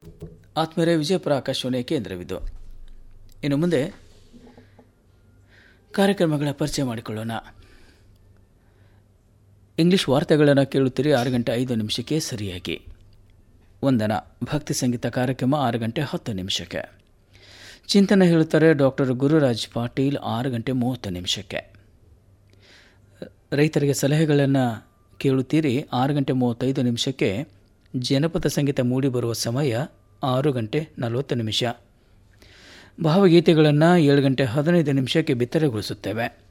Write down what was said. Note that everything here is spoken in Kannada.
ಆತ್ಮೀಯರೇ ವಿಜಯಪುರ ಆಕಾಶವಾಣಿಯ ಕೇಂದ್ರವಿದು ಇನ್ನು ಮುಂದೆ ಕಾರ್ಯಕ್ರಮಗಳ ಪರಿಚಯ ಮಾಡಿಕೊಳ್ಳೋಣ ಇಂಗ್ಲಿಷ್ ವಾರ್ತೆಗಳನ್ನು ಕೇಳುತ್ತೀರಿ ಆರು ಗಂಟೆ ಐದು ನಿಮಿಷಕ್ಕೆ ಸರಿಯಾಗಿ ವಂದನ ಭಕ್ತಿ ಸಂಗೀತ ಕಾರ್ಯಕ್ರಮ ಆರು ಗಂಟೆ ಹತ್ತು ನಿಮಿಷಕ್ಕೆ ಚಿಂತನೆ ಹೇಳುತ್ತಾರೆ ಡಾಕ್ಟರ್ ಗುರುರಾಜ್ ಪಾಟೀಲ್ ಆರು ಗಂಟೆ ಮೂವತ್ತು ನಿಮಿಷಕ್ಕೆ ರೈತರಿಗೆ ಸಲಹೆಗಳನ್ನು ಕೇಳುತ್ತೀರಿ ಆರು ಗಂಟೆ ಮೂವತ್ತೈದು ನಿಮಿಷಕ್ಕೆ ಜನಪದ ಸಂಗೀತ ಮೂಡಿಬರುವ ಸಮಯ ಆರು ಗಂಟೆ ನಲವತ್ತು ನಿಮಿಷ ಭಾವಗೀತೆಗಳನ್ನು ಏಳು ಗಂಟೆ ಹದಿನೈದು ನಿಮಿಷಕ್ಕೆ ಬಿತ್ತರಗೊಳಿಸುತ್ತೇವೆ